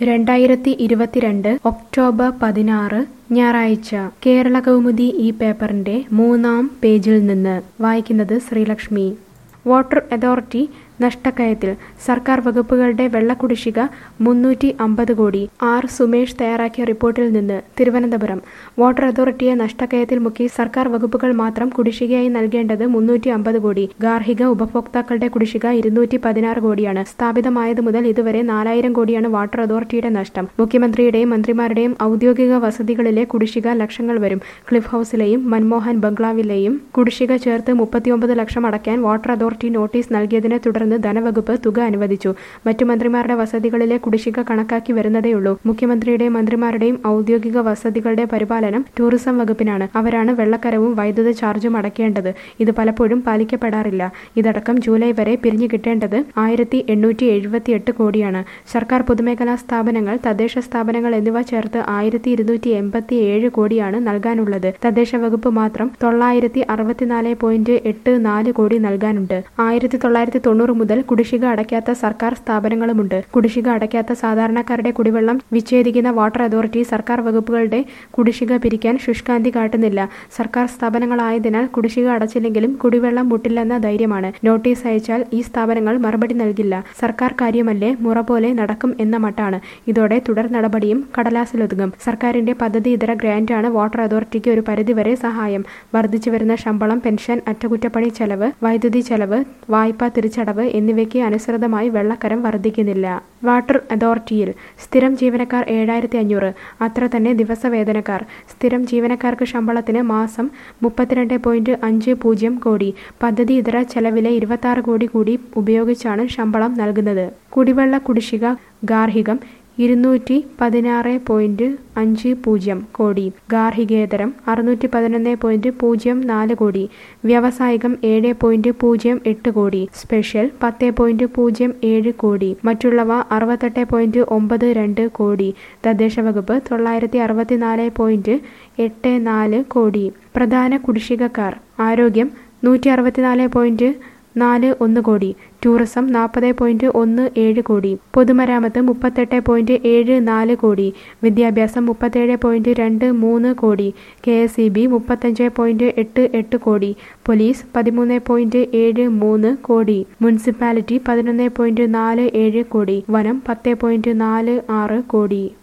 രണ്ടായിരത്തി ഇരുപത്തിരണ്ട് ഒക്ടോബർ പതിനാറ് ഞായറാഴ്ച കേരള കൗമുദി ഈ പേപ്പറിന്റെ മൂന്നാം പേജിൽ നിന്ന് വായിക്കുന്നത് ശ്രീലക്ഷ്മി വാട്ടർ അതോറിറ്റി നഷ്ടക്കയത്തിൽ സർക്കാർ വകുപ്പുകളുടെ വെള്ളക്കുടിശ്ശിക മുന്നൂറ്റി അമ്പത് കോടി ആർ സുമേഷ് തയ്യാറാക്കിയ റിപ്പോർട്ടിൽ നിന്ന് തിരുവനന്തപുരം വാട്ടർ അതോറിറ്റിയെ നഷ്ടക്കയത്തിൽ മുക്കി സർക്കാർ വകുപ്പുകൾ മാത്രം കുടിശ്ശികയായി നൽകേണ്ടത് മുന്നൂറ്റി അമ്പത് കോടി ഗാർഹിക ഉപഭോക്താക്കളുടെ കുടിശ്ശിക ഇരുന്നൂറ്റി പതിനാറ് കോടിയാണ് സ്ഥാപിതമായത് മുതൽ ഇതുവരെ നാലായിരം കോടിയാണ് വാട്ടർ അതോറിറ്റിയുടെ നഷ്ടം മുഖ്യമന്ത്രിയുടെയും മന്ത്രിമാരുടെയും ഔദ്യോഗിക വസതികളിലെ കുടിശ്ശിക ലക്ഷങ്ങൾ വരും ക്ലിഫ് ഹൌസിലെയും മൻമോഹൻ ബംഗ്ലാവിലെയും കുടിശ്ശിക ചേർത്ത് മുപ്പത്തിയൊമ്പത് ലക്ഷം അടയ്ക്കാൻ വാട്ടർ അതോറിറ്റി നോട്ടീസ് നൽകിയതിനെ തുടർന്ന് ധനവകുപ്പ് തുക അനുവദിച്ചു മറ്റു മന്ത്രിമാരുടെ വസതികളിലെ കുടിശ്ശിക കണക്കാക്കി വരുന്നതേയുള്ളൂ മുഖ്യമന്ത്രിയുടെയും മന്ത്രിമാരുടെയും ഔദ്യോഗിക വസതികളുടെ പരിപാലനം ടൂറിസം വകുപ്പിനാണ് അവരാണ് വെള്ളക്കരവും വൈദ്യുത ചാർജും അടയ്ക്കേണ്ടത് ഇത് പലപ്പോഴും പാലിക്കപ്പെടാറില്ല ഇതടക്കം ജൂലൈ വരെ പിരിഞ്ഞു കിട്ടേണ്ടത് ആയിരത്തി എണ്ണൂറ്റി എഴുപത്തിയെട്ട് കോടിയാണ് സർക്കാർ പൊതുമേഖലാ സ്ഥാപനങ്ങൾ തദ്ദേശ സ്ഥാപനങ്ങൾ എന്നിവ ചേർത്ത് ആയിരത്തി ഇരുന്നൂറ്റി എൺപത്തി ഏഴ് കോടിയാണ് നൽകാനുള്ളത് തദ്ദേശ വകുപ്പ് മാത്രം തൊള്ളായിരത്തി അറുപത്തിനാല് പോയിന്റ് എട്ട് നാല് കോടി നൽകാനുണ്ട് ആയിരത്തി തൊള്ളായിരത്തി തൊണ്ണൂറ് മുതൽ കുടിശ്ശിക അടയ്ക്കാത്ത സർക്കാർ സ്ഥാപനങ്ങളുമുണ്ട് കുടിശ്ശിക അടയ്ക്കാത്ത സാധാരണക്കാരുടെ കുടിവെള്ളം വിച്ഛേദിക്കുന്ന വാട്ടർ അതോറിറ്റി സർക്കാർ വകുപ്പുകളുടെ കുടിശ്ശിക പിരിക്കാൻ ശുഷ്കാന്തി കാട്ടുന്നില്ല സർക്കാർ സ്ഥാപനങ്ങളായതിനാൽ കുടിശ്ശിക അടച്ചില്ലെങ്കിലും കുടിവെള്ളം മുട്ടില്ലെന്ന ധൈര്യമാണ് നോട്ടീസ് അയച്ചാൽ ഈ സ്ഥാപനങ്ങൾ മറുപടി നൽകില്ല സർക്കാർ കാര്യമല്ലേ മുറ പോലെ നടക്കും എന്ന മട്ടാണ് ഇതോടെ തുടർ നടപടിയും കടലാസിലൊതുങ്ങും സർക്കാരിന്റെ പദ്ധതി ഇതര ഗ്രാന്റാണ് വാട്ടർ അതോറിറ്റിക്ക് ഒരു പരിധിവരെ സഹായം വർദ്ധിച്ചു വരുന്ന ശമ്പളം പെൻഷൻ അറ്റകുറ്റപ്പണി ചെലവ് വൈദ്യുതി ചെലവ് വായ്പാ തിരിച്ചടവ് എന്നിവയ്ക്ക് അനുസൃതമായി വെള്ളക്കരം വർദ്ധിക്കുന്നില്ല വാട്ടർ അതോറിറ്റിയിൽ സ്ഥിരം ജീവനക്കാർ ഏഴായിരത്തി അഞ്ഞൂറ് അത്ര തന്നെ ദിവസവേതനക്കാർ സ്ഥിരം ജീവനക്കാർക്ക് ശമ്പളത്തിന് മാസം മുപ്പത്തിരണ്ട് പോയിന്റ് അഞ്ച് പൂജ്യം കോടി പദ്ധതി ഇതര ചെലവിലെ ഇരുപത്തി ആറ് കോടി കൂടി ഉപയോഗിച്ചാണ് ശമ്പളം നൽകുന്നത് കുടിവെള്ള കുടിശ്ശിക ഗാർഹികം ഇരുന്നൂറ്റി പതിനാറ് പോയിന്റ് അഞ്ച് പൂജ്യം കോടി ഗാർഹികേതരം അറുന്നൂറ്റി പതിനൊന്ന് പോയിന്റ് പൂജ്യം നാല് കോടി വ്യാവസായികം ഏഴ് പോയിന്റ് പൂജ്യം എട്ട് കോടി സ്പെഷ്യൽ പത്ത് പോയിന്റ് പൂജ്യം ഏഴ് കോടി മറ്റുള്ളവ അറുപത്തെട്ട് പോയിന്റ് ഒമ്പത് രണ്ട് കോടി തദ്ദേശ വകുപ്പ് തൊള്ളായിരത്തി അറുപത്തിനാല് പോയിന്റ് എട്ട് നാല് കോടി പ്രധാന കുടിശ്ശികക്കാർ ആരോഗ്യം നൂറ്റി അറുപത്തിനാല് പോയിന്റ് നാല് ഒന്ന് കോടി ടൂറിസം നാൽപ്പത് പോയിന്റ് ഒന്ന് ഏഴ് കോടി പൊതുമരാമത്ത് മുപ്പത്തെട്ട് പോയിന്റ് ഏഴ് നാല് കോടി വിദ്യാഭ്യാസം മുപ്പത്തേഴ് പോയിന്റ് രണ്ട് മൂന്ന് കോടി കെ എസ് ഇ ബി മുപ്പത്തഞ്ച് പോയിന്റ് എട്ട് എട്ട് കോടി പോലീസ് പതിമൂന്ന് പോയിന്റ് ഏഴ് മൂന്ന് കോടി മുനിസിപ്പാലിറ്റി പതിനൊന്ന് പോയിന്റ് നാല് ഏഴ് കോടി വനം പത്ത് പോയിന്റ് നാല് ആറ് കോടി